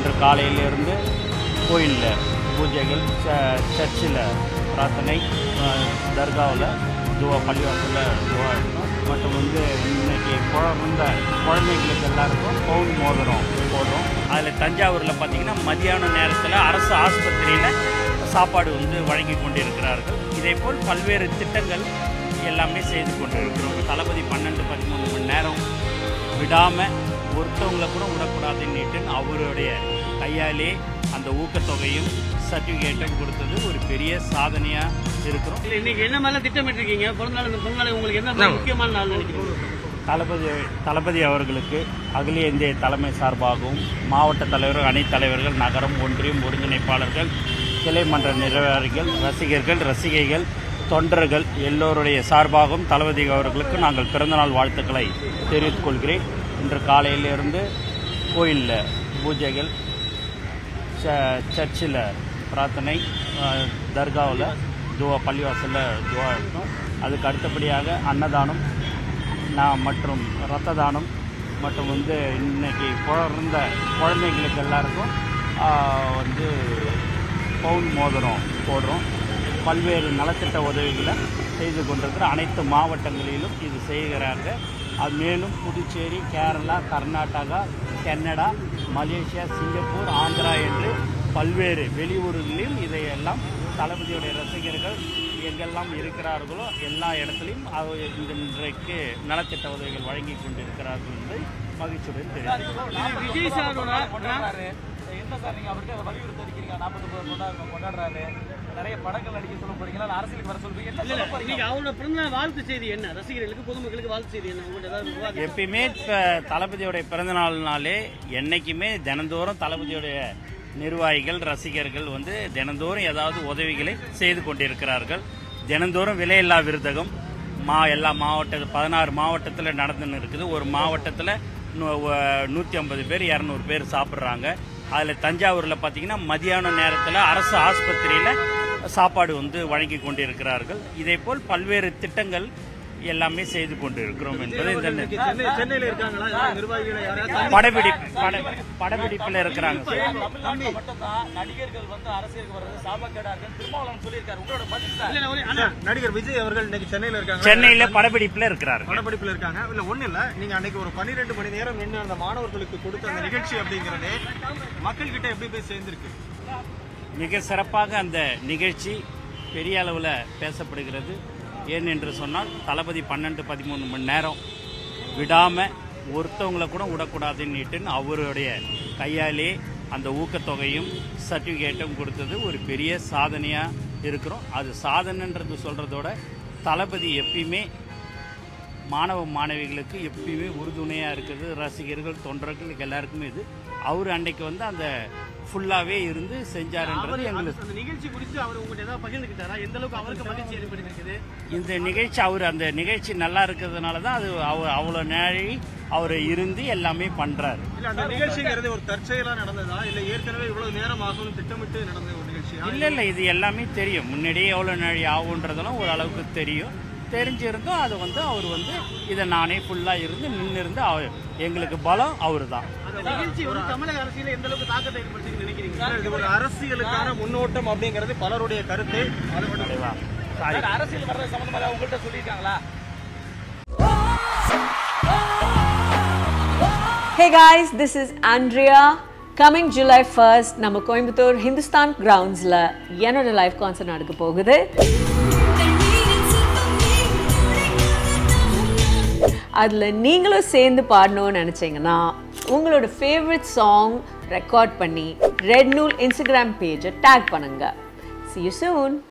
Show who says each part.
Speaker 1: இன்று காலையிலிருந்து கோயிலில் பூஜைகள் ச- சர்ச்சில் பிரார்த்தனை அஹ், தர்காவில் துவா பள்ளிவாசலில் துவா இருக்கும் மற்றும் வந்து இன்னைக்கு குழந்த குழந்தைங்களுக்கு எல்லாருக்கும் பவுன் மோதிரம் போடுறோம் அதில் தஞ்சாவூரில் பார்த்தீங்கன்னா மதியான நேரத்தில் அரசு ஆஸ்பத்திரியில் சாப்பாடு வந்து வழங்கி கொண்டிருக்கிறார்கள் இதேபோல் பல்வேறு திட்டங்கள் எல்லாமே செய்து கொண்டிருக்கிறோம் தளபதி பன்னெண்டு பதிமூணு மணி நேரம் விடாமல் ஒருத்தவங்களை கூட விடக்கூடாதுன்னுட்டு அவருடைய கையாலே அந்த ஊக்கத்தொகையும் சர்டிஃபிகேட்டும் கொடுத்தது ஒரு பெரிய சாதனையாக இருக்கிறோம்
Speaker 2: இல்ல இன்னைக்கு என்ன மாதிரிலாம் திட்டமிட்டிருக்கீங்க பிறந்த நாள் இந்த பிறந்த நாள் உங்களுக்கு என்ன முக்கியமான நாள் நினைக்கிறீங்க
Speaker 1: தளபதி தளபதி அவர்களுக்கு அகில இந்திய தலைமை சார்பாகவும் மாவட்ட தலைவர்கள் அனைத்து தலைவர்கள் நகரம் ஒன்றியம் ஒருங்கிணைப்பாளர்கள் கிளை மன்ற நிர்வாகிகள் ரசிகர்கள் ரசிகைகள் தொண்டர்கள் எல்லோருடைய சார்பாகவும் தளபதி அவர்களுக்கு நாங்கள் பிறந்தநாள் வாழ்த்துக்களை தெரிவித்துக் கொள்கிறேன் இன்று காலையிலிருந்து கோயிலில் பூஜைகள் ச- சர்ச்சில் பிரார்த்தனை அஹ், தர்காவில் துவா பள்ளிவாசலில் துவா இருக்கும் அதுக்கு அடுத்தபடியாக அன்னதானம் நான் மற்றும் இரத்த தானம் மற்றும் வந்து இன்னைக்கு பிறந்த குழந்தைங்களுக்கு எல்லாருக்கும் ஆஹ், வந்து பவுன் மோதிரம் போடுறோம் பல்வேறு நலத்திட்ட உதவிகளை செய்து கொண்டிருக்கிற அனைத்து மாவட்டங்களிலும் இது செய்கிறாங்க அது மேலும் Puducherry Kerala Karnataka Canada Malaysia Singapore Andhra என்று பல்வேறு வெளியூர்களில் இதையெல்லாம் தளபதியுடைய ரசிகர்கள் எங்கெல்லாம் இருக்கிறார்களோ எல்லா இடத்துலையும் அவர் இன்றைக்கு நலத்திட்ட உதவிகள் வழங்கி கொண்டிருக்கிறார்கள் என்பதை மகிழ்ச்சியுடன் தெரிவித்துள்ளேன்
Speaker 2: இது விஜய் சாரோட
Speaker 3: என்ன சார் நீங்க அவர்கிட்ட அதை வலியுறுத்தி இருக்கிறீங்க நாற்பத்தி கொண்டாடுறோம் கொண்டாடுறாரு நிறைய படங்கள் நடிக்க சொல்ல போறீங்களா இல்ல அரசியலுக்கு வர சொல்றீங்க என்ன
Speaker 2: இல்ல
Speaker 3: சொல்ல
Speaker 2: இல்ல
Speaker 3: போறீங்க
Speaker 2: இன்னைக்கு அவரோட பிறந்த நாள் வாழ்த்து செய்தி என்ன ரசிகர்களுக்கு பொதுமக்களுக்கு வாழ்த்து செய்தி என்ன உங்கள்ட்ட ஏதாவது விவாதம்
Speaker 1: எப்பயுமே த- தளபதியோடைய பிறந்தநாள்னாலே என்னைக்குமே தினந்தோறும் தளபதியோடைய நிர்வாகிகள் ரசிகர்கள் வந்து தினந்தோறும் ஏதாவது உதவிகளை செய்து கொண்டிருக்கிறார்கள் தினந்தோறும் விலையில்லா விருதகம் மா எல்லா மாவட்ட பதினாறு மாவட்டத்தில் நடந்துன்னு இருக்குது ஒரு மாவட்டத்தில் நூற்றி ஐம்பது பேர் இரநூறு பேர் சாப்பிட்றாங்க அதில் தஞ்சாவூரில் பார்த்தீங்கன்னா மதியான நேரத்தில் அரசு ஆஸ்பத்திரியில் சாப்பாடு வந்து வழங்கி கொண்டிருக்கிறார்கள் இதேபோல் பல்வேறு திட்டங்கள் எல்லாமே செய்து கொண்டிருக்கிறோம் என்பது இந்த
Speaker 3: சென்னை சென்னையில இருக்காங்களா நிர்வாகிகளை யாராவது
Speaker 1: படப்பிடி பட படப்பிடிப்பில் இருக்கிறாங்க சார்
Speaker 3: தமிழ்நாட்டுல மட்டும்தான் நடிகர்கள் வந்து அரசியலுக்கு வர்றது சாபக்கேடா இருக்குன்னு திருமாவளவன் சொல்லியிருக்காரு உங்களோட பதில் சார்
Speaker 2: இல்ல, இல்ல, ஒரு- அண்ணா,
Speaker 4: நடிகர் விஜய் அவர்கள் இன்னைக்கு சென்னையில இருக்காங்க
Speaker 1: சென்னையில் படப்பிடிப்பில் இருக்கிறார்கள்
Speaker 4: படப்பிடிப்புல இருக்காங்க இல்ல ஒண்ணு இல்ல நீங்க அன்னைக்கு ஒரு 12 மணி நேரம் நின்று அந்த மாணவர்களுக்கு கொடுத்த அந்த நிகழ்ச்சி அப்படிங்கறது மக்கள் கிட்ட எப்படி போய் சேர்ந்திருக்கு
Speaker 1: மிக சிறப்பாக அந்த நிகழ்ச்சி பெரிய அளவில் பேசப்படுகிறது ஏன் என்று சொன்னால் தளபதி பன்னெண்டு பதிமூணு மணி நேரம் விடாமல் ஒருத்தவங்களை கூட விடக்கூடாதுன்னுட்டு அவருடைய கையாலே அந்த ஊக்கத்தொகையும் சர்டிஃபிகேட்டும் கொடுத்தது ஒரு பெரிய சாதனையாக இருக்கிறோம் அது சாதனைன்றது சொல்கிறதோட தளபதி எப்பயுமே மாணவ மாணவிகளுக்கு எப்பயுமே உறுதுணையாக இருக்குது ரசிகர்கள் தொண்டர்கள் எல்லாருக்குமே இது அவர் அன்னைக்கு வந்து அந்த ஃபுல்லாகவே இருந்து செஞ்சாருன்றது
Speaker 2: அவரு
Speaker 1: எங்களுக்கு
Speaker 2: அந்த நிகழ்ச்சி குறித்து அவர் உங்கள்ட்ட ஏதாவது பகிர்ந்துக்கிட்டாரா எந்த அளவுக்கு அவருக்கு மகிழ்ச்சி ஏற்படுத்திருக்குது
Speaker 1: இந்த நிகழ்ச்சி அவர் அந்த நிகழ்ச்சி நல்லா இருக்கிறதுனால தான் அது அவர் அவ்வளோ நாழி அவர் இருந்து எல்லாமே பண்ணுறாரு
Speaker 4: இல்ல அந்த நிகழ்ச்சிங்கிறது ஒரு தற்செயலா நடந்ததா இல்ல ஏற்கனவே இவ்வளவு நேரம் ஆகும்னு திட்டமிட்டு நடந்த ஒரு நிகழ்ச்சியா
Speaker 1: இல்லை இல்லை இது எல்லாமே தெரியும் முன்னாடியே எவ்வளோ நாழி ஆகுன்றதெல்லாம் ஓரளவுக்கு தெரியும் தெரிஞ்சிருந்தும் அது வந்து அவர் வந்து இதை நானே ஃபுல்லாக இருந்து நின்று இருந்து அவர் எங்களுக்கு பலம் அவர் தான்
Speaker 2: அந்த நிகழ்ச்சி வந்து தமிழக அரசியல எந்த அளவுக்கு தாக்கத்தை ஏற்படுத்தி நினைக்கிறீங்க
Speaker 4: இது ஒரு அரசியலுக்கான முன்னோட்டம் அப்படிங்கிறது பலருடைய கருத்து அது மட்டும்
Speaker 1: தலைவா சாரி
Speaker 3: சார், அரசியல் வர்றது சம்பந்தமாக உங்கள்கிட்ட சொல்லியிருக்காங்களா
Speaker 5: Hey guys, this is Andrea. Coming July 1st, நம்ம கோயம்புத்தூர் ஹிந்துஸ்தான் கிரவுண்ட்ஸில் என்னோட லைவ் கான்சர்ட் நடக்க போகுது அதில் நீங்களும் சேர்ந்து பாடணும்னு நினச்சிங்கன்னா உங்களோட ஃபேவரட் சாங் ரெக்கார்ட் பண்ணி ரெட் நூல் இன்ஸ்டாகிராம் பேஜை டேக் பண்ணுங்க See you soon.